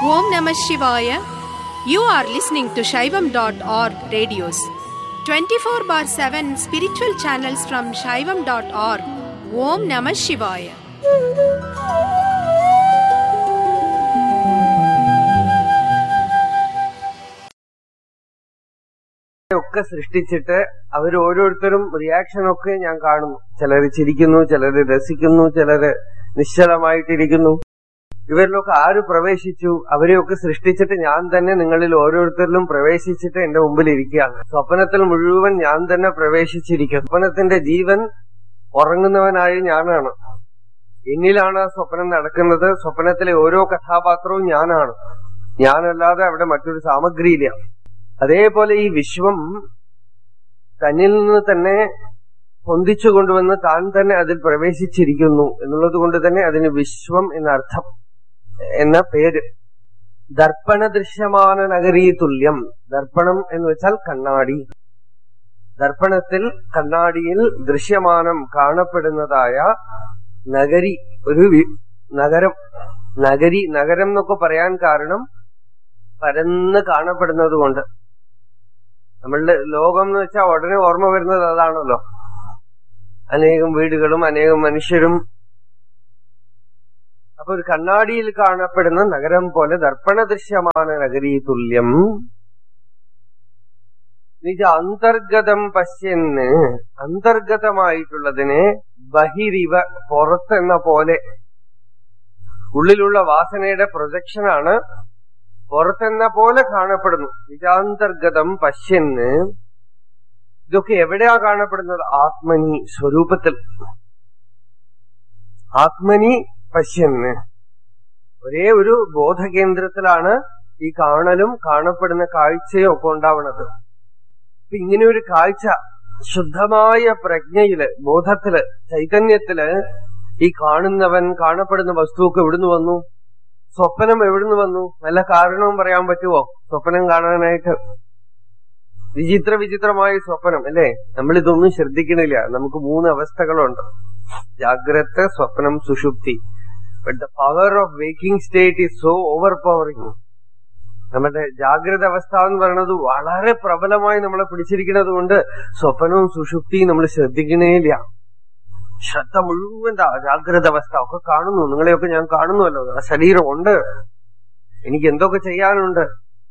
Om Namah Shivaya. You are listening to Shaivam.org radios. 24 bar 7 spiritual channels from Shaivam.org. Om Namah Shivaya. ഒക്കെ സൃഷ്ടിച്ചിട്ട് അവർ ഓരോരുത്തരും reaction ഒക്കെ ഞാൻ കാണുന്നു ചിലർ ചിരിക്കുന്നു ചിലർ രസിക്കുന്നു ചിലര് നിശ്ചലമായിട്ടിരിക്കുന്നു ഇവരിലൊക്കെ ആര് പ്രവേശിച്ചു അവരെയൊക്കെ സൃഷ്ടിച്ചിട്ട് ഞാൻ തന്നെ നിങ്ങളിൽ ഓരോരുത്തരിലും പ്രവേശിച്ചിട്ട് എന്റെ മുമ്പിൽ ഇരിക്കുകയാണ് സ്വപ്നത്തിൽ മുഴുവൻ ഞാൻ തന്നെ പ്രവേശിച്ചിരിക്കും സ്വപ്നത്തിന്റെ ജീവൻ ഉറങ്ങുന്നവനായി ഞാനാണ് എന്നിലാണ് ആ സ്വപ്നം നടക്കുന്നത് സ്വപ്നത്തിലെ ഓരോ കഥാപാത്രവും ഞാനാണ് ഞാനല്ലാതെ അവിടെ മറ്റൊരു സാമഗ്രിയില്ല അതേപോലെ ഈ വിശ്വം തന്നിൽ നിന്ന് തന്നെ പൊന്തിച്ചു കൊണ്ടുവന്ന് താൻ തന്നെ അതിൽ പ്രവേശിച്ചിരിക്കുന്നു എന്നുള്ളത് കൊണ്ട് തന്നെ അതിന് വിശ്വം എന്നർത്ഥം എന്ന പേര് ദർപ്പണ ദൃശ്യമാന നഗരീ തുല്യം ദർപ്പണം എന്ന് വെച്ചാൽ കണ്ണാടി ദർപ്പണത്തിൽ കണ്ണാടിയിൽ ദൃശ്യമാനം കാണപ്പെടുന്നതായ നഗരി ഒരു വി- നഗരം നഗരി നഗരം എന്നൊക്കെ പറയാൻ കാരണം പരന്ന് കാണപ്പെടുന്നത് കൊണ്ട് നമ്മളുടെ ലോകം എന്ന് വെച്ചാൽ ഉടനെ ഓർമ്മ വരുന്നത് അതാണല്ലോ അനേകം വീടുകളും അനേകം മനുഷ്യരും അപ്പൊ ഒരു കണ്ണാടിയിൽ കാണപ്പെടുന്ന നഗരം പോലെ ദർപ്പണ ദൃശ്യമാണ് നഗരീ തുല്യം നിജ അന്തർഗതം പശ്യന്ന് അന്തർഗതമായിട്ടുള്ളതിനെ ബഹിരിവ പുറത്തെന്ന പോലെ ഉള്ളിലുള്ള വാസനയുടെ പ്രൊജക്ഷനാണ് പുറത്തെന്ന പോലെ കാണപ്പെടുന്നു നിജാന്തർഗതം പശ്യന്ന് ഇതൊക്കെ എവിടെയാ കാണപ്പെടുന്നത് ആത്മനി സ്വരൂപത്തിൽ ആത്മനി പശ്യന്ന് ഒരേ ഒരു ബോധകേന്ദ്രത്തിലാണ് ഈ കാണലും കാണപ്പെടുന്ന കാഴ്ചയും ഒക്കെ ഉണ്ടാവുന്നത് അപ്പൊ ഇങ്ങനെ ഒരു കാഴ്ച ശുദ്ധമായ പ്രജ്ഞയില് ബോധത്തില് ചൈതന്യത്തില് ഈ കാണുന്നവൻ കാണപ്പെടുന്ന വസ്തുവൊക്കെ എവിടുന്ന് വന്നു സ്വപ്നം എവിടുന്ന് വന്നു നല്ല കാരണവും പറയാൻ പറ്റുമോ സ്വപ്നം കാണാനായിട്ട് വിചിത്ര വിചിത്രമായ സ്വപ്നം അല്ലേ നമ്മൾ ഇതൊന്നും ശ്രദ്ധിക്കണില്ല നമുക്ക് മൂന്ന് അവസ്ഥകളുണ്ട് ജാഗ്രത സ്വപ്നം സുഷുപ്തി but the power of waking state is so overpowering നമ്മുടെ ജാഗ്രത അവസ്ഥ എന്ന് പറയുന്നത് വളരെ പ്രബലമായി നമ്മളെ പിടിച്ചിരിക്കുന്നത് കൊണ്ട് സ്വപ്നവും സുഷുപ്തിയും നമ്മൾ ശ്രദ്ധിക്കണേയില്ല ശ്രദ്ധ മുഴുവൻ ദാ ജാഗ്രത അവസ്ഥ ഒക്കെ കാണുന്നു നിങ്ങളെയൊക്കെ ഞാൻ കാണുന്നുവല്ലോ ആ ശരീരം ഉണ്ട് എനിക്ക് എന്തൊക്കെ ചെയ്യാനുണ്ട്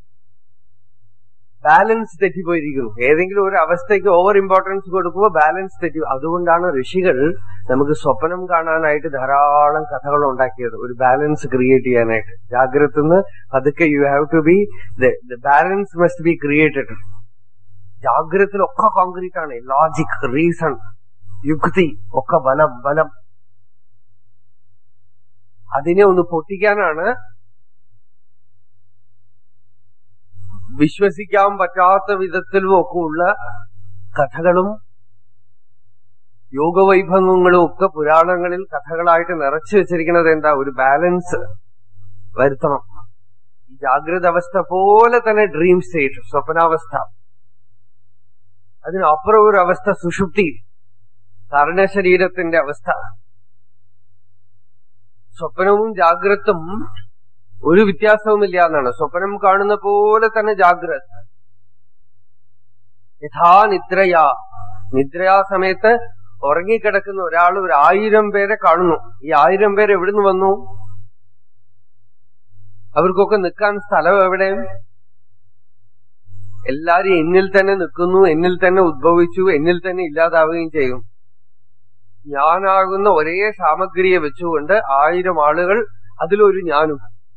ബാലൻസ് തെറ്റിപ്പോയിരിക്കുന്നു ഏതെങ്കിലും ഒരു അവസ്ഥയ്ക്ക് ഓവർ ഇമ്പോർട്ടൻസ് കൊടുക്കുമ്പോൾ ബാലൻസ് തെറ്റി അതുകൊണ്ടാണ് ഋഷികൾ നമുക്ക് സ്വപ്നം കാണാനായിട്ട് ധാരാളം കഥകൾ ഉണ്ടാക്കിയത് ഒരു ബാലൻസ് ക്രിയേറ്റ് ചെയ്യാനായിട്ട് ജാഗ്രത പതുക്കെ you have to be the balance must be created ജാഗ്രതയിലൊക്കെ കോൺക്രീറ്റ് ആണ് ലോജിക് റീസൺ യുക്തി ഒക്കെ ബലം ബലം അതിനെ ഒന്ന് പൊട്ടിക്കാനാണ് വിശ്വസിക്കാൻ പറ്റാത്ത വിധത്തിലും ഒക്കെ ഉള്ള കഥകളും യോഗവൈഭവങ്ങളും ഒക്കെ പുരാണങ്ങളിൽ കഥകളായിട്ട് നിറച്ചു വെച്ചിരിക്കുന്നത് എന്താ ഒരു ബാലൻസ് വരുത്തണം ഈ ജാഗ്രത അവസ്ഥ പോലെ തന്നെ ഡ്രീം സ്റ്റേറ്റ് സ്വപ്നാവസ്ഥ അതിനപ്പുറം ഒരു അവസ്ഥ സുഷുപ്തി കാരണശരീരത്തിന്റെ അവസ്ഥ സ്വപ്നവും ജാഗ്രതും ഒരു വ്യത്യാസവുമില്ല എന്നാണ് സ്വപ്നം കാണുന്ന പോലെ തന്നെ ജാഗ്രത യഥാ നിദ്രയാ നിദ്രയാ സമയത്ത് ഉറങ്ങിക്കിടക്കുന്ന ഒരാൾ ഒരു ആയിരം പേരെ കാണുന്നു ഈ ആയിരം പേര് എവിടുന്ന് വന്നു അവർക്കൊക്കെ നിൽക്കാൻ സ്ഥലം എവിടെ എല്ലാരും എന്നിൽ തന്നെ നിൽക്കുന്നു എന്നിൽ തന്നെ ഉദ്ഭവിച്ചു എന്നിൽ തന്നെ ഇല്ലാതാവുകയും ചെയ്യും ഞാനാകുന്ന ഒരേ സാമഗ്രിയെ വെച്ചുകൊണ്ട് ആയിരം ആളുകൾ അതിലൊരു ഞാനും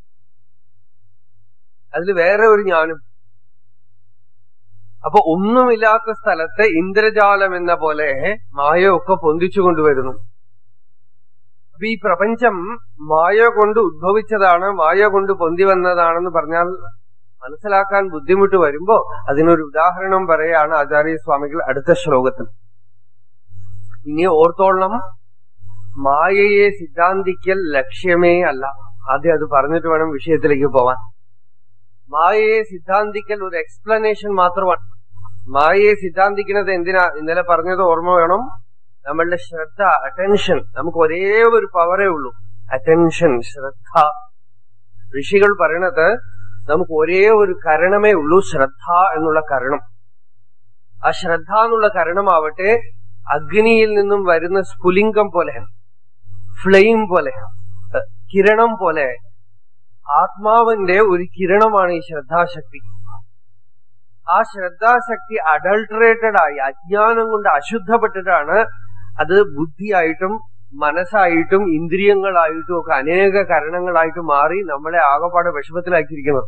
അതിൽ വേറെ ഒരു ഞാനും അപ്പൊ ഒന്നുമില്ലാത്ത സ്ഥലത്ത് ഇന്ദ്രജാലം എന്ന പോലെ മായയൊക്കെ പൊന്തിച്ചു കൊണ്ടുവരുന്നു അപ്പൊ ഈ പ്രപഞ്ചം മായ കൊണ്ട് ഉദ്ഭവിച്ചതാണ് മായ കൊണ്ട് പൊന്തി വന്നതാണെന്ന് പറഞ്ഞാൽ മനസ്സിലാക്കാൻ ബുദ്ധിമുട്ട് വരുമ്പോ അതിനൊരു ഉദാഹരണം പറയാണ് ആചാര്യസ്വാമികൾ അടുത്ത ശ്ലോകത്തിൽ ഇനി ഓർത്തോളണം മായയെ സിദ്ധാന്തിക്കൽ ലക്ഷ്യമേ അല്ല ആദ്യം അത് പറഞ്ഞിട്ട് വേണം വിഷയത്തിലേക്ക് പോവാൻ മായയെ സിദ്ധാന്തിക്കൽ ഒരു എക്സ്പ്ലനേഷൻ മാത്രമാണ് മായയെ സിദ്ധാന്തിക്കുന്നത് എന്തിനാ ഇന്നലെ പറഞ്ഞത് ഓർമ്മ വേണം നമ്മളുടെ ശ്രദ്ധ അറ്റൻഷൻ നമുക്ക് ഒരേ ഒരു പവറേ ഉള്ളൂ അറ്റൻഷൻ ശ്രദ്ധ ഋഷികൾ പറയണത് നമുക്ക് ഒരേ ഒരു കരണമേ ഉള്ളൂ ശ്രദ്ധ എന്നുള്ള കരണം ആ ശ്രദ്ധ എന്നുള്ള കരണമാവട്ടെ അഗ്നിയിൽ നിന്നും വരുന്ന സ്ഫുലിംഗം പോലെ ഫ്ലെയിം പോലെ ഏഹ്, കിരണം പോലെ ആത്മാവിന്റെ ഒരു കിരണമാണ് ഈ ശ്രദ്ധാശക്തി ആ ശ്രദ്ധാശക്തി അഡൾട്ടറേറ്റഡ് ആയി അജ്ഞാനം കൊണ്ട് അശുദ്ധപ്പെട്ടിട്ടാണ് അത് ബുദ്ധിയായിട്ടും മനസ്സായിട്ടും ഇന്ദ്രിയങ്ങളായിട്ടും ഒക്കെ അനേക കരണങ്ങളായിട്ട് മാറി നമ്മളെ ആകപ്പാടെ വിഷമത്തിലാക്കിയിരിക്കുന്നത്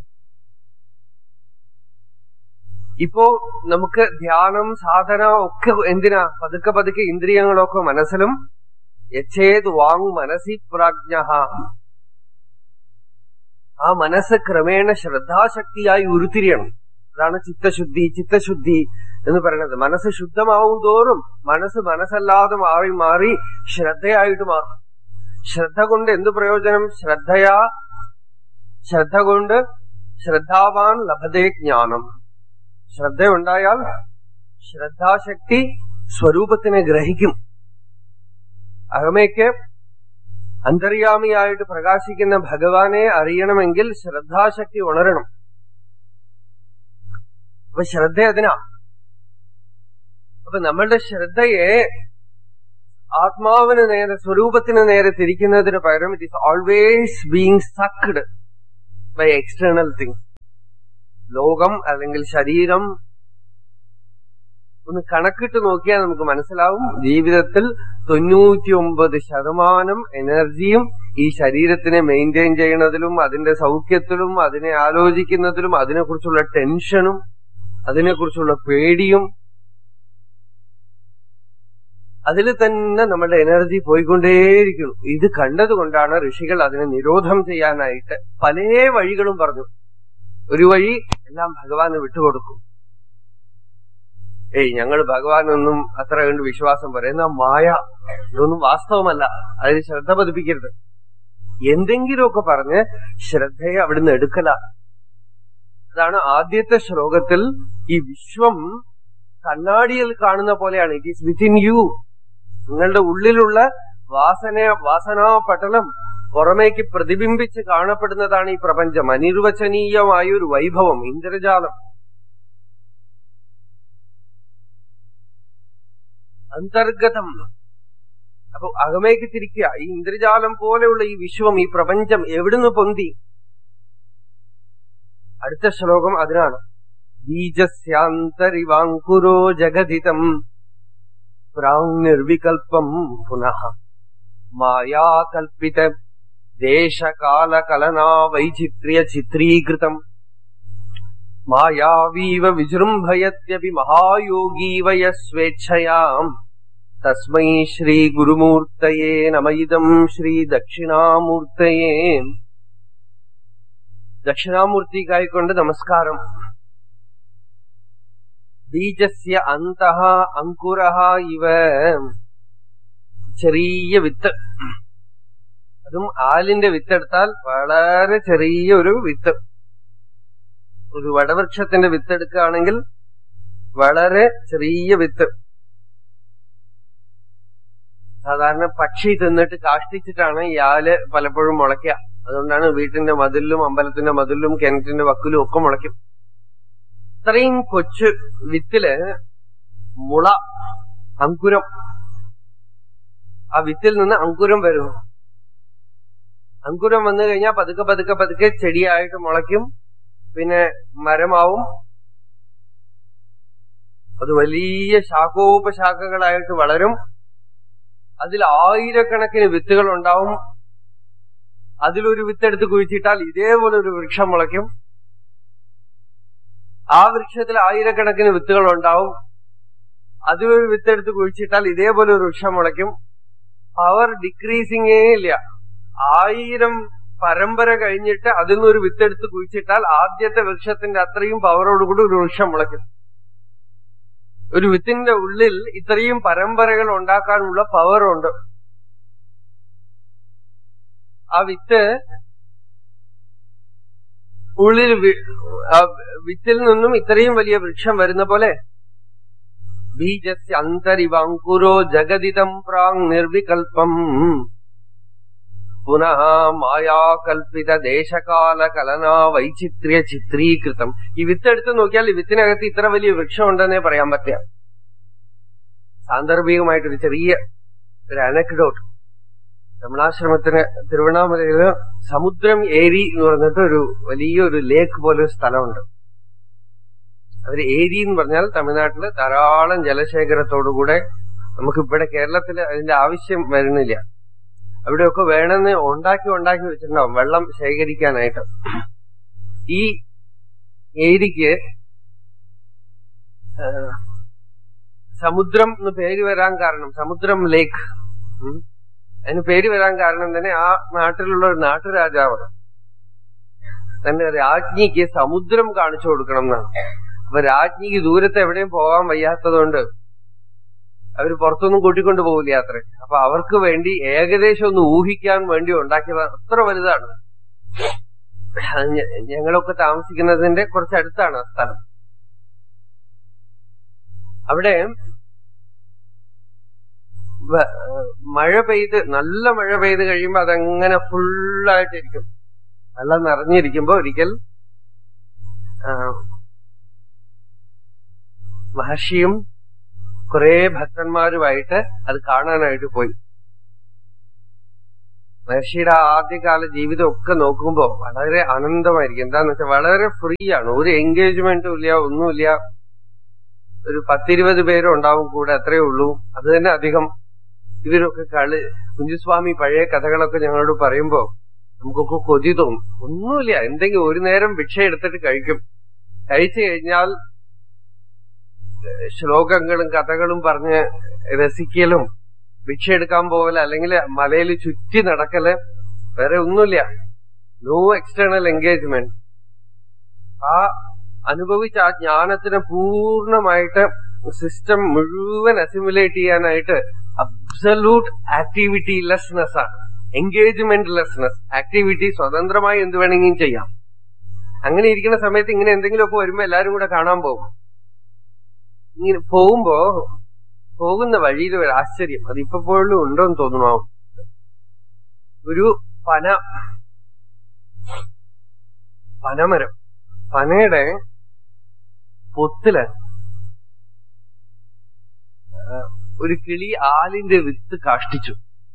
ഇപ്പോ നമുക്ക് ധ്യാനം സാധന ഒക്കെ എന്തിനാ പതുക്കെ പതുക്കെ ഇന്ദ്രിയങ്ങളൊക്കെ മനസ്സിലും യച്ചേത് വാങ് മനസി പ്രാജ്ഞ ആ മനസ്സ് ക്രമേണ ശ്രദ്ധാശക്തിയായി ഉരുത്തിരിയണം അതാണ് ചിത്തശുദ്ധി ചിത്തശുദ്ധി എന്ന് പറയുന്നത് മനസ്സ് ശുദ്ധമാവും തോറും മനസ്സ് മനസ്സല്ലാതെ മാറി മാറി ശ്രദ്ധയായിട്ട് മാറും ശ്രദ്ധ കൊണ്ട് എന്ത് പ്രയോജനം ശ്രദ്ധയാ ശ്രദ്ധ കൊണ്ട് ശ്രദ്ധാവാൻ ലഭതേ ജ്ഞാനം ശ്രദ്ധയുണ്ടായാൽ ശ്രദ്ധാശക്തി സ്വരൂപത്തിനെ ഗ്രഹിക്കും അകമയ്ക്ക് അന്തര്യാമിയായിട്ട് പ്രകാശിക്കുന്ന ഭഗവാനെ അറിയണമെങ്കിൽ ശ്രദ്ധാശക്തി ഉണരണം അപ്പൊ ശ്രദ്ധ അതിനാ അപ്പൊ നമ്മളുടെ ശ്രദ്ധയെ ആത്മാവിന് നേരെ സ്വരൂപത്തിന് നേരെ തിരിക്കുന്നതിന് പകരം it is always being sucked by external things ലോകം അല്ലെങ്കിൽ ശരീരം ഒന്ന് കണക്കിട്ട് നോക്കിയാൽ നമുക്ക് മനസ്സിലാവും ജീവിതത്തിൽ തൊണ്ണൂറ്റിയൊമ്പത് ശതമാനം എനർജിയും ഈ ശരീരത്തിനെ മെയിൻറ്റെയിൻ ചെയ്യുന്നതിലും അതിന്റെ സൗഖ്യത്തിലും അതിനെ ആലോചിക്കുന്നതിലും അതിനെക്കുറിച്ചുള്ള ടെൻഷനും അതിനെക്കുറിച്ചുള്ള പേടിയും അതിൽ തന്നെ നമ്മുടെ എനർജി പോയിക്കൊണ്ടേയിരിക്കുന്നു ഇത് കണ്ടതുകൊണ്ടാണ് ഋഷികൾ അതിനെ നിരോധം ചെയ്യാനായിട്ട് പല വഴികളും പറഞ്ഞു ഒരു വഴി എല്ലാം ഭഗവാന് വിട്ടുകൊടുക്കും ഏയ് ഞങ്ങൾ ഭഗവാനൊന്നും അത്ര കണ്ട് വിശ്വാസം പറയുന്ന മായ ഇതൊന്നും വാസ്തവമല്ല അതിൽ ശ്രദ്ധ പതിപ്പിക്കരുത് എന്തെങ്കിലുമൊക്കെ പറഞ്ഞ് ശ്രദ്ധയെ അവിടുന്ന് എടുക്കല അതാണ് ആദ്യത്തെ ശ്ലോകത്തിൽ ഈ വിശ്വം കണ്ണാടിയിൽ കാണുന്ന പോലെയാണ് ഇറ്റ് ഈസ് വിത്തിൻ യു നിങ്ങളുടെ ഉള്ളിലുള്ള വാസന വാസനാ പട്ടലം പുറമേക്ക് പ്രതിബിംബിച്ച് കാണപ്പെടുന്നതാണ് ഈ പ്രപഞ്ചം അനിർവചനീയമായ ഒരു വൈഭവം ഇന്ദ്രജാലം അന്തർഗതം അപ്പൊ അകമേക്ക് തിരിക്കുക ഈ ഇന്ദ്രജാലം പോലെയുള്ള ഈ വിശ്വം ഈ പ്രപഞ്ചം എവിടുന്ന് പൊന്തി അടുത്ത ശ്ലോകം അതിനാണ് ബീജസ്യാന്തരിവാങ്കുരോ ജഗതിതം പ്രാങ്നിർവികൽപ്പം പുനഃ മായാകൽപ്പിത ദേശകാലകലനാ വൈചിത്ര്യ ചിത്രീകൃതം മായാവീവ വിജൃംഭയത്യപി മഹായോഗീവയ സ്വേച്ഛയാം തസ്മൈ ശ്രീ ഗുരുമൂർത്തയേ നമയിദം ശ്രീ ദക്ഷിണാമൂർത്തയേ ദക്ഷിണാമൂർത്തിക്കായിക്കൊണ്ട് നമസ്കാരം ബീജസ്യ അന്തഃ അങ്കുരഹ ഇവ ചെറിയ വിത്ത് അതും ആലിന്റെ വിത്തെടുത്താൽ വളരെ ചെറിയ ഒരു വിത്ത് ഒരു വടവൃക്ഷത്തിന്റെ വിത്തെടുക്കുകയാണെങ്കിൽ വളരെ ചെറിയ വിത്ത് സാധാരണ പക്ഷി തിന്നിട്ട് കാഷ്ടിച്ചിട്ടാണ് ഈ ആല് പലപ്പോഴും മുളയ്ക്കുക അതുകൊണ്ടാണ് വീട്ടിന്റെ മതിലും അമ്പലത്തിന്റെ മതിലും കിണറ്റിന്റെ വക്കിലും ഒക്കെ മുളയ്ക്കും ഇത്രയും കൊച്ചു വിത്തില് മുള അങ്കുരം ആ വിത്തിൽ നിന്ന് അങ്കുരം വരും അങ്കുരം വന്നു കഴിഞ്ഞാൽ പതുക്കെ പതുക്കെ പതുക്കെ ചെടിയായിട്ട് മുളയ്ക്കും പിന്നെ മരമാവും അത് വലിയ ശാഖോപശാഖകളായിട്ട് വളരും അതിൽ ആയിരക്കണക്കിന് വിത്തുകൾ ഉണ്ടാവും അതിലൊരു വിത്തെടുത്ത് കുഴിച്ചിട്ടാൽ ഇതേപോലെ ഒരു വൃക്ഷം മുളയ്ക്കും ആ വൃക്ഷത്തിൽ ആയിരക്കണക്കിന് വിത്തുകൾ ഉണ്ടാവും അതിലൊരു വിത്തെടുത്ത് കുഴിച്ചിട്ടാൽ ഇതേപോലെ ഒരു വൃക്ഷം മുളയ്ക്കും പവർ ഡിക്രീസിങ്ങേ ഇല്ല ആയിരം പരമ്പര കഴിഞ്ഞിട്ട് അതിൽ നിന്നൊരു വിത്തെടുത്ത് കുഴിച്ചിട്ടാൽ ആദ്യത്തെ വൃക്ഷത്തിന്റെ അത്രയും പവറോടുകൂടി ഒരു വൃക്ഷം മുളയ്ക്കും ഒരു വിത്തിന്റെ ഉള്ളിൽ ഇത്രയും പരമ്പരകൾ ഉണ്ടാക്കാനുള്ള പവറുണ്ട് ആ വിത്ത് ഉള്ളിൽ വി- ആ വിത്തിൽ നിന്നും ഇത്രയും വലിയ വൃക്ഷം വരുന്ന പോലെ ബീജസ്യ അന്തരിവാങ്കുരോ ജഗതിതം പ്രാങ് നിർവികൽപ്പം പുനഃ മായാകൽപിത ദേശകാല കലനാ വൈചിത്ര്യ ചിത്രീകൃതം ഈ വിത്തെടുത്ത് നോക്കിയാൽ ഈ വിത്തിനകത്ത് ഇത്ര വലിയ വൃക്ഷം ഉണ്ടെന്നേ പറയാൻ പറ്റില്ല സാന്ദർഭികമായിട്ടൊരു ചെറിയ ഒരു അനക്ഡോട്ട് രമണാശ്രമത്തിന് തിരുവണ്ണാമലയില് സമുദ്രം ഏരി എന്ന് പറഞ്ഞിട്ട് ഒരു വലിയൊരു ലേക്ക് പോലെ ഒരു സ്ഥലമുണ്ട് അതിൽ ഏരി എന്ന് പറഞ്ഞാൽ തമിഴ്നാട്ടില് ധാരാളം ജലശേഖരത്തോടുകൂടെ നമുക്ക് ഇവിടെ കേരളത്തിൽ അതിന്റെ ആവശ്യം വരുന്നില്ല അവിടെയൊക്കെ വേണമെന്ന് ഉണ്ടാക്കി ഉണ്ടാക്കി വെച്ചിട്ടുണ്ടാവും വെള്ളം ശേഖരിക്കാനായിട്ട് ഈ ഏരിക്ക് ആ, സമുദ്രം എന്ന് പേര് വരാൻ കാരണം സമുദ്രം ലേക്ക് ഉം. അതിന് പേര് വരാൻ കാരണം തന്നെ ആ നാട്ടിലുള്ള ഒരു നാട്ടുരാജാവാണ് തന്റെ രാജ്ഞിക്ക് സമുദ്രം കാണിച്ചു കൊടുക്കണം എന്നാണ് അപ്പൊ രാജ്ഞിക്ക് ദൂരത്ത് എവിടെയും പോകാൻ വയ്യാത്തതുകൊണ്ട് അവര് പുറത്തൊന്നും കൂട്ടിക്കൊണ്ട് പോകില്ല യാത്ര അപ്പൊ അവർക്ക് വേണ്ടി ഏകദേശം ഒന്ന് ഊഹിക്കാൻ വേണ്ടി ഉണ്ടാക്കിയത് അത്ര വലുതാണ് അത് ഞ- ഞങ്ങളൊക്കെ താമസിക്കുന്നതിന്റെ കുറച്ചടുത്താണ് ആ സ്ഥലം അവിടെ വ- മഴ പെയ്ത് നല്ല മഴ പെയ്ത് കഴിയുമ്പോ അതങ്ങനെ ഫുള്ളായിട്ടിരിക്കും വെള്ളം നിറഞ്ഞിരിക്കുമ്പോ ഒരിക്കൽ ആ, മഹർഷിയും കുറെ ഭക്തന്മാരുമായിട്ട് അത് കാണാനായിട്ട് പോയി മഹർഷിയുടെ ആദ്യകാല ജീവിതം ഒക്കെ നോക്കുമ്പോ വളരെ ആനന്ദമായിരിക്കും എന്താന്ന് വെച്ചാൽ വളരെ ഫ്രീ ആണ് ഒരു എൻഗേജ്മെന്റും ഇല്ല ഒന്നുമില്ല ഒരു പത്തിരുപത് പേരും ഉണ്ടാവും കൂടെ അത്രേ ഉള്ളൂ അത് തന്നെ അധികം ഇവരൊക്കെ കളി കുഞ്ചുസ്വാമി പഴയ കഥകളൊക്കെ ഞങ്ങളോട് പറയുമ്പോ നമുക്കൊക്കെ കൊതി തോന്നും ഒന്നുമില്ല എന്തെങ്കിലും ഒരു നേരം ഭിക്ഷ എടുത്തിട്ട് കഴിക്കും കഴിച്ചു കഴിഞ്ഞാൽ ഏഹ് ശ്ലോകങ്ങളും കഥകളും പറഞ്ഞ് രസിക്കലും ഭിക്ഷ എടുക്കാൻ പോകല് അല്ലെങ്കിൽ മലയിൽ ചുറ്റി നടക്കല് വേറെ ഒന്നുമില്ല നോ എക്സ്റ്റേണൽ എൻഗേജ്മെന്റ് ആ അനുഭവിച്ച ആ ജ്ഞാനത്തിനെ പൂർണ്ണമായിട്ട് സിസ്റ്റം മുഴുവൻ അസിമുലേറ്റ് ചെയ്യാനായിട്ട് അബ്സല്യൂട്ട് ആക്ടിവിറ്റി ലെസ്നെസ് ആണ് എൻഗേജ്മെന്റ് ലെസ്നെസ് ആക്ടിവിറ്റി സ്വതന്ത്രമായി എന്ത് വേണമെങ്കിലും ചെയ്യാം അങ്ങനെ ഇരിക്കുന്ന സമയത്ത് ഇങ്ങനെ എന്തെങ്കിലുമൊക്കെ വരുമ്പോ എല്ലാരും കൂടെ കാണാൻ പോകും ഇങ്ങനെ പോകുമ്പോ പോകുന്ന വഴിയിൽ ഒരു ആശ്ചര്യം അത് ഇപ്പൊ പോലും ഉണ്ടോന്ന് തോന്നുന്നു ഒരു പന പനമരം പനയുടെ പൊത്തില് ആ, ഒരു കിളി ആലിന്റെ വിത്ത് കാഷ്ടിച്ചു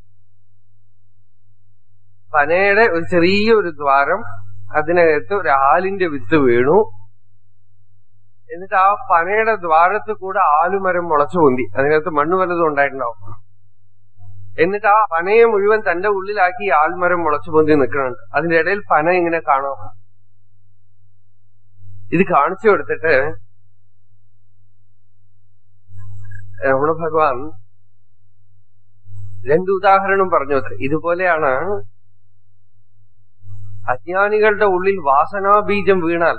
പനയുടെ ഒരു ചെറിയൊരു ദ്വാരം അതിനകത്ത് ഒരു ആലിന്റെ വിത്ത് വീണു എന്നിട്ട് ആ പനയുടെ ദ്വാരത്ത് കൂടെ ആലുമരം മുളച്ചു പൊന്തി അതിനകത്ത് മണ്ണ് വല്ലതും ഉണ്ടായിട്ടുണ്ടാവും എന്നിട്ട് ആ പനയെ മുഴുവൻ തന്റെ ഉള്ളിലാക്കി ഈ ആൽമരം മുളച്ചു പൊന്തി നിൽക്കുന്നുണ്ട് അതിന്റെ ഇടയിൽ പന ഇങ്ങനെ കാണാം ഇത് കാണിച്ചു കൊടുത്തിട്ട് രമണ ഭഗവാൻ രണ്ട് ഉദാഹരണം പറഞ്ഞു അത്ര ഇതുപോലെയാണ് അജ്ഞാനികളുടെ ഉള്ളിൽ വാസനാബീജം വീണാൽ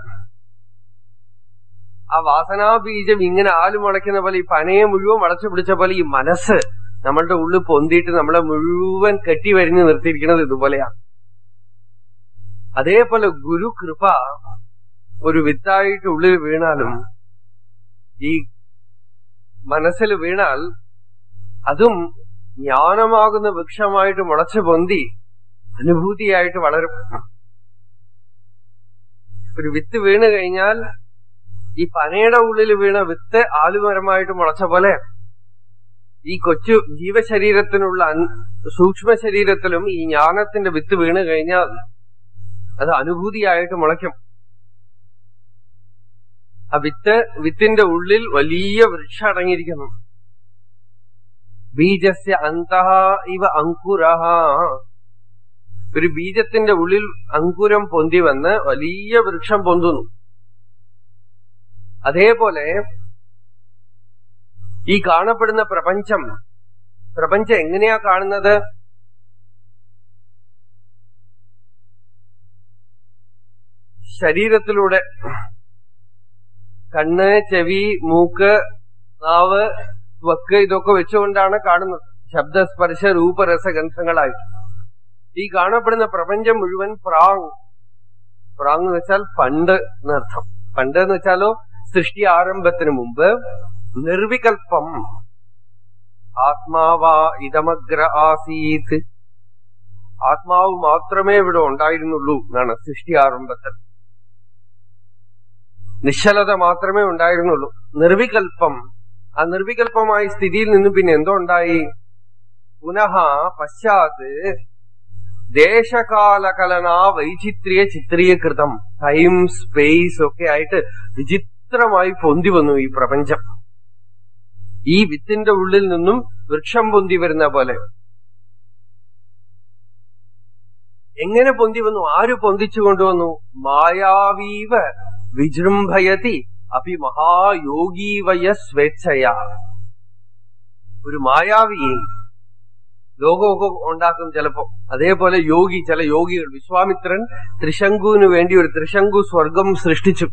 ആ വാസനാബീജം ഇങ്ങനെ ആല് മുളയ്ക്കുന്ന പോലെ ഈ പനയെ മുഴുവൻ വളച്ചു പിടിച്ച പോലെ ഈ മനസ്സ് നമ്മളുടെ ഉള്ളിൽ പൊന്തിയിട്ട് നമ്മളെ മുഴുവൻ കെട്ടി വരിഞ്ഞ് നിർത്തിയിരിക്കുന്നത് ഇതുപോലെയാണ് അതേപോലെ ഗുരു കൃപ ഒരു വിത്തായിട്ട് ഉള്ളിൽ വീണാലും ഈ മനസ്സിൽ വീണാൽ അതും ജ്ഞാനമാകുന്ന വൃക്ഷമായിട്ട് മുളച്ചു പൊന്തി അനുഭൂതിയായിട്ട് വളരും ഒരു വിത്ത് വീണ് കഴിഞ്ഞാൽ ഈ പനയുടെ ഉള്ളിൽ വീണ വിത്ത് ആലുമരമായിട്ട് മുളച്ച പോലെ ഈ കൊച്ചു ജീവശരീരത്തിനുള്ള അൻ- സൂക്ഷ്മ ശരീരത്തിലും ഈ ജ്ഞാനത്തിന്റെ വിത്ത് വീണ് കഴിഞ്ഞാൽ അത് അനുഭൂതിയായിട്ട് മുളയ്ക്കും ആ വിത്ത് വിത്തിന്റെ ഉള്ളിൽ വലിയ വൃക്ഷം അടങ്ങിയിരിക്കുന്നു ബീജസ്യ അന്തഃ ഇവ അങ്കുരഹ ഒരു ബീജത്തിന്റെ ഉള്ളിൽ അങ്കുരം പൊന്തി വന്ന് വലിയ വൃക്ഷം പൊന്തുന്നു അതേപോലെ ഈ കാണപ്പെടുന്ന പ്രപഞ്ചം പ്രപഞ്ചം എങ്ങനെയാ കാണുന്നത് ശരീരത്തിലൂടെ കണ്ണ് ചെവി മൂക്ക് നാവ് വക്ക് ഇതൊക്കെ വെച്ചുകൊണ്ടാണ് കാണുന്നത് ശബ്ദസ്പർശ രൂപരസഗന്ധങ്ങളായി ഈ കാണപ്പെടുന്ന പ്രപഞ്ചം മുഴുവൻ പ്രാങ് പ്രാങ് എന്ന് വെച്ചാൽ പണ്ട് എന്നർത്ഥം പണ്ട് എന്ന് വെച്ചാലോ സൃഷ്ടി ആരംഭത്തിന് മുമ്പ് നിർവികൽപ്പം ആത്മാവാ ഇതമഗ്ര ആസീത് ആത്മാവ് മാത്രമേ ഇവിടെ ഉണ്ടായിരുന്നുള്ളൂ എന്നാണ് സൃഷ്ടി ആരംഭത്തിൽ നിശ്ചലത മാത്രമേ ഉണ്ടായിരുന്നുള്ളൂ നിർവികൽപ്പം ആ നിർവികൽപ്പമായ സ്ഥിതിയിൽ നിന്നും പിന്നെ എന്തോ ഉണ്ടായി പുനഃ പശ്ചാത്ത് ദേശകാലകലന വൈചിത്രിയ ചിത്രീകൃതം ടൈം സ്പേസ് ഒക്കെ ആയിട്ട് വിചിത്രമായി പൊന്തി വന്നു ഈ പ്രപഞ്ചം ഈ വിത്തിന്റെ ഉള്ളിൽ നിന്നും വൃക്ഷം പൊന്തി വരുന്ന പോലെ എങ്ങനെ പൊന്തി വന്നു ആര് പൊന്തിച്ചു കൊണ്ടുവന്നു മായാവീവ വിജൃംഭയതി അപി മഹായോഗീവയ സ്വേച്ഛയ ഒരു മായാവി ലോകമൊക്കെ ഉണ്ടാക്കും ചിലപ്പോ അതേപോലെ യോഗി ചില യോഗികൾ വിശ്വാമിത്രൻ ത്രിശങ്കുവിന് വേണ്ടി ഒരു ത്രിശങ്കു സ്വർഗം സൃഷ്ടിച്ചു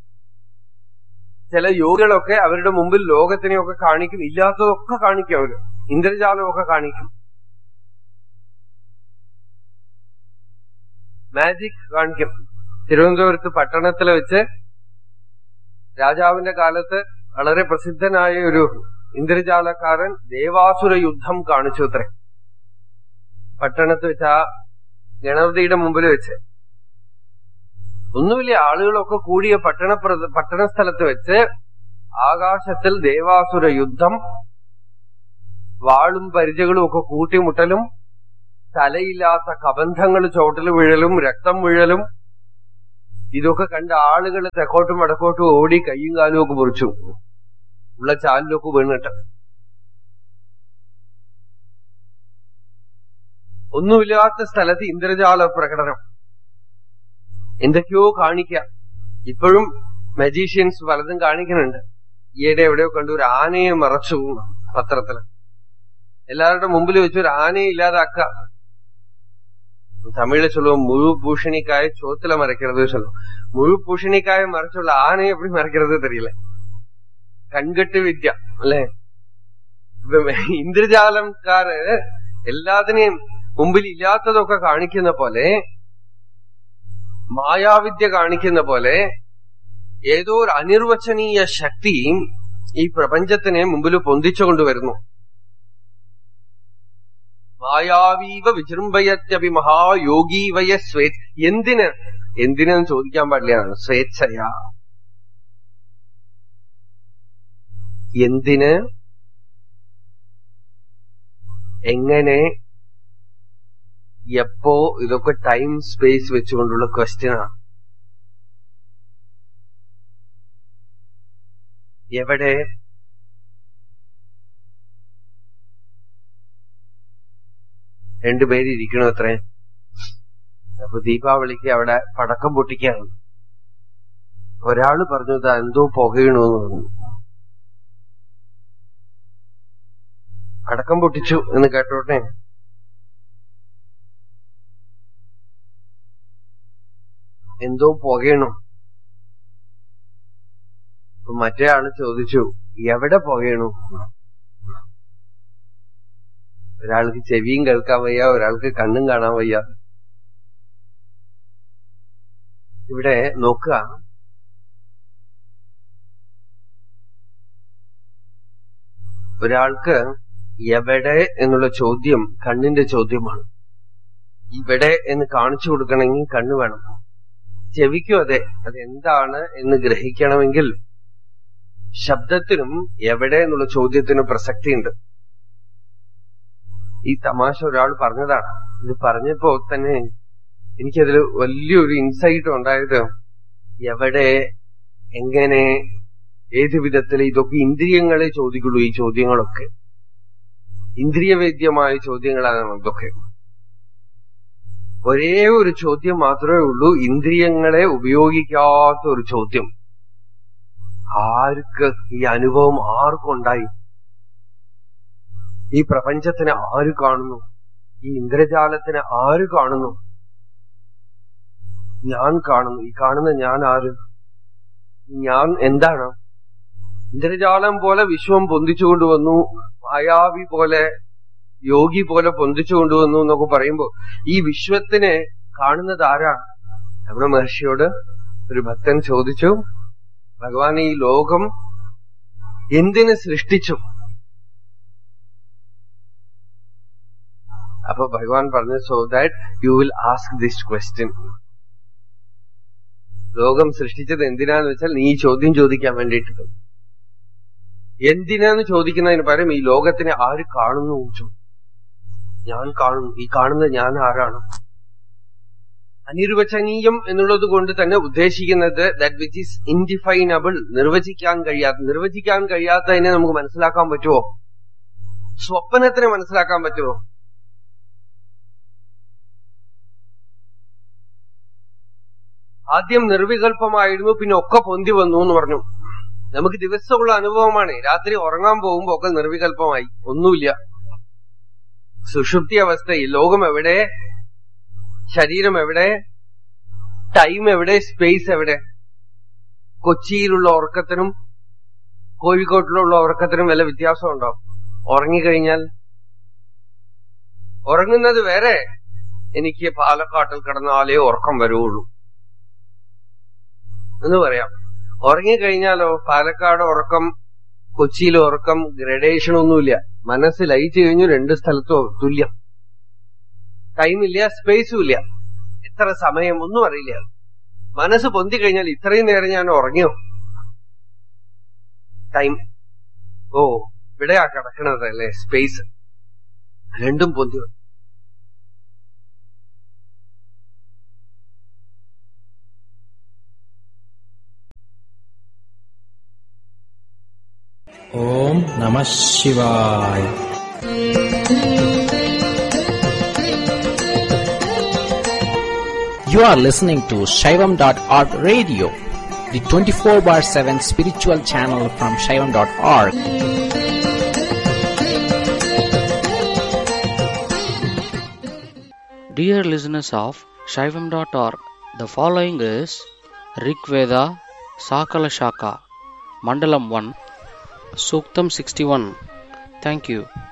ചില യോഗികളൊക്കെ അവരുടെ മുമ്പിൽ ലോകത്തിനെയൊക്കെ കാണിക്കും ഇല്ലാത്തതൊക്കെ കാണിക്കും അവര് ഇന്ദ്രജാലമൊക്കെ കാണിക്കും മാജിക് കാണിക്കും തിരുവനന്തപുരത്ത് പട്ടണത്തിൽ വെച്ച് രാജാവിന്റെ കാലത്ത് വളരെ പ്രസിദ്ധനായ ഒരു ഇന്ദ്രജാലക്കാരൻ ദേവാസുര യുദ്ധം കാണിച്ചു അത്രേ പട്ടണത്ത് വെച്ച് ആ ഗണപതിയുടെ മുമ്പിൽ വെച്ച് ഒന്നുമില്ല ആളുകളൊക്കെ കൂടിയ പട്ടണ പട്ടണ സ്ഥലത്ത് വെച്ച് ആകാശത്തിൽ ദേവാസുര യുദ്ധം വാളും പരിചകളും ഒക്കെ കൂട്ടിമുട്ടലും തലയില്ലാത്ത കബന്ധങ്ങൾ ചോട്ടിൽ വീഴലും രക്തം വീഴലും ഇതൊക്കെ കണ്ട ആളുകൾ തെക്കോട്ടും വടക്കോട്ടും ഓടി കയ്യും കാലും ഒക്കെ മുറിച്ചു ഉള്ള ചാലിലൊക്കെ വീണിട്ട് ഒന്നുമില്ലാത്ത സ്ഥലത്ത് ഇന്ദ്രജാല പ്രകടനം എന്തൊക്കെയോ കാണിക്ക ഇപ്പോഴും മജീഷ്യൻസ് പലതും കാണിക്കുന്നുണ്ട് ഈയിടെ എവിടെയോ കണ്ടു ഒരു ആനയെ മറച്ചു പത്രത്തില് എല്ലാവരുടെ മുമ്പിൽ വെച്ച് ഒരു ആനയെ ഇല്ലാതാക്ക தமிழ்ல சொல்லுவோம் முழு பூஷணிக்காய சோத்துல மறைக்கிறது சொல்லுவோம் முழு பூஷணிக்காய மறைச்சுள்ள ஆணையை எப்படி மறைக்கிறது தெரியல കൺകെട്ട് വിദ്യ അല്ലെ ഇന്ദ്രജാലംകാര് എല്ലാത്തിനെയും മുമ്പിൽ ഇല്ലാത്തതൊക്കെ കാണിക്കുന്ന പോലെ മായാവിദ്യ കാണിക്കുന്ന പോലെ ഏതോ ഒരു അനിർവചനീയ ശക്തി ഈ പ്രപഞ്ചത്തിനെ മുമ്പിൽ പൊന്തിച്ചുകൊണ്ടുവരുന്നു മായാവീവ വിജൃംഭയത്യപി മഹായോഗീവയ സ്വേ എന്തിന് എന്തിനെന്ന് ചോദിക്കാൻ പാടില്ലാണ് സ്വേച്ഛയാ എന്തിന് എങ്ങനെ എപ്പോ ഇതൊക്കെ ടൈം സ്പേസ് വെച്ചുകൊണ്ടുള്ള ക്വസ്റ്റ്യൻ ആണ് എവിടെ രണ്ടുപേര് ഇരിക്കണു അത്രേ അപ്പൊ ദീപാവലിക്ക് അവിടെ പടക്കം പൊട്ടിക്കാണ് ഒരാള് പറഞ്ഞു ഇതാ എന്തോ പുകയണോന്ന് പറഞ്ഞു അടക്കം പൊട്ടിച്ചു എന്ന് കേട്ടോട്ടെ എന്തോ പുകയണു അപ്പൊ മറ്റേ ആള് ചോദിച്ചു എവിടെ പുകയണു ഒരാൾക്ക് ചെവിയും കേൾക്കാൻ വയ്യ ഒരാൾക്ക് കണ്ണും കാണാൻ വയ്യ ഇവിടെ നോക്കുക ഒരാൾക്ക് എവിടെ എന്നുള്ള ചോദ്യം കണ്ണിന്റെ ചോദ്യമാണ് ഇവിടെ എന്ന് കാണിച്ചു കൊടുക്കണമെങ്കിൽ കണ്ണ് വേണം ചെവിക്കും അതെ അത് എന്താണ് എന്ന് ഗ്രഹിക്കണമെങ്കിൽ ശബ്ദത്തിനും എവിടെ എന്നുള്ള ചോദ്യത്തിന് പ്രസക്തിയുണ്ട് ഈ തമാശ ഒരാൾ പറഞ്ഞതാണ് ഇത് പറഞ്ഞപ്പോ തന്നെ എനിക്കതിൽ വലിയൊരു ഇൻസൈറ്റ് ഉണ്ടായത് എവിടെ എങ്ങനെ ഏത് വിധത്തിൽ ഇതൊക്കെ ഇന്ദ്രിയങ്ങളെ ചോദിക്കുള്ളൂ ഈ ചോദ്യങ്ങളൊക്കെ ഇന്ദ്രിയവേദ്യമായ ചോദ്യങ്ങളാണ് ഇതൊക്കെ ഒരേ ഒരു ചോദ്യം മാത്രമേ ഉള്ളൂ ഇന്ദ്രിയങ്ങളെ ഉപയോഗിക്കാത്ത ഒരു ചോദ്യം ആർക്ക് ഈ അനുഭവം ആർക്കുണ്ടായി ഈ പ്രപഞ്ചത്തിനെ ആര് കാണുന്നു ഈ ഇന്ദ്രജാലത്തിനെ ആര് കാണുന്നു ഞാൻ കാണുന്നു ഈ കാണുന്ന ഞാൻ ആര് ഞാൻ എന്താണ് ഇന്ദ്രജാലം പോലെ വിശ്വം പൊന്തിച്ചുകൊണ്ടുവന്നു മായാവി പോലെ യോഗി പോലെ പൊന്തിച്ചു കൊണ്ടുവന്നു എന്നൊക്കെ പറയുമ്പോ ഈ വിശ്വത്തിനെ കാണുന്നത് ആരാണ് രമണ മഹർഷിയോട് ഒരു ഭക്തൻ ചോദിച്ചു ഭഗവാൻ ഈ ലോകം എന്തിന് സൃഷ്ടിച്ചു അപ്പൊ ഭഗവാൻ പറഞ്ഞു so that you will ask this question ലോകം സൃഷ്ടിച്ചത് എന്തിനാന്ന് വെച്ചാൽ നീ ഈ ചോദ്യം ചോദിക്കാൻ വേണ്ടിയിട്ട് എന്തിനാന്ന് ചോദിക്കുന്നതിന് പകരം ഈ ലോകത്തിനെ ആര് കാണുന്നു ചോ- ഞാൻ കാണുന്നു ഈ കാണുന്ന ഞാൻ ആരാണ് അനിർവചനീയം എന്നുള്ളത് കൊണ്ട് തന്നെ ഉദ്ദേശിക്കുന്നത് ദാറ്റ് വിച്ച് ഈസ് ഇൻഡിഫൈനബിൾ നിർവചിക്കാൻ കഴിയാത്ത നിർവചിക്കാൻ കഴിയാത്തതിനെ നമുക്ക് മനസ്സിലാക്കാൻ പറ്റുമോ സ്വപ്നത്തിനെ മനസ്സിലാക്കാൻ പറ്റുമോ ആദ്യം നിർവികല്പമായിരുന്നു പിന്നെ ഒക്കെ പൊന്തി വന്നു എന്ന് പറഞ്ഞു നമുക്ക് ദിവസമുള്ള അനുഭവമാണ് രാത്രി ഉറങ്ങാൻ പോകുമ്പോ ഒക്കെ നിർവികല്പമായി ഒന്നുമില്ല സുഷുപ്തി അവസ്ഥയിൽ ലോകം എവിടെ ശരീരം എവിടെ ടൈം എവിടെ സ്പേസ് എവിടെ കൊച്ചിയിലുള്ള ഉറക്കത്തിനും കോഴിക്കോട്ടിലുള്ള ഉറക്കത്തിനും വല്ല വ്യത്യാസമുണ്ടോ ഉറങ്ങിക്കഴിഞ്ഞാൽ ഉറങ്ങുന്നത് വേറെ എനിക്ക് പാലക്കാട്ടിൽ കിടന്നാലേ ഉറക്കം വരുള്ളൂ എന്ന് പറയാം ഉറങ്ങിക്കഴിഞ്ഞാലോ പാലക്കാട് ഉറക്കം കൊച്ചിയിലെ ഉറക്കം ഗ്രഡേഷൻ ഒന്നുമില്ല മനസ്സ് ലയിച്ചു കഴിഞ്ഞു രണ്ട് സ്ഥലത്തും തുല്യം ടൈമില്ല സ്പേസും ഇല്ല എത്ര സമയം ഒന്നും അറിയില്ല മനസ്സ് പൊന്തി കഴിഞ്ഞാൽ ഇത്രയും നേരം ഞാൻ ഉറങ്ങിയോ ടൈം ഓ ഇവിടെയാ കിടക്കണത് അല്ലേ സ്പേസ് രണ്ടും പൊന്തി വന്നു. ഓം നമ ശിവായ You are listening to Shaivam.org radio, the 24 bar 7 spiritual channel from Shaivam.org. Dear listeners of Shaivam.org, the following is Rig Veda Sakala Shaka, Mandalam 1, Suktam 61. Thank you.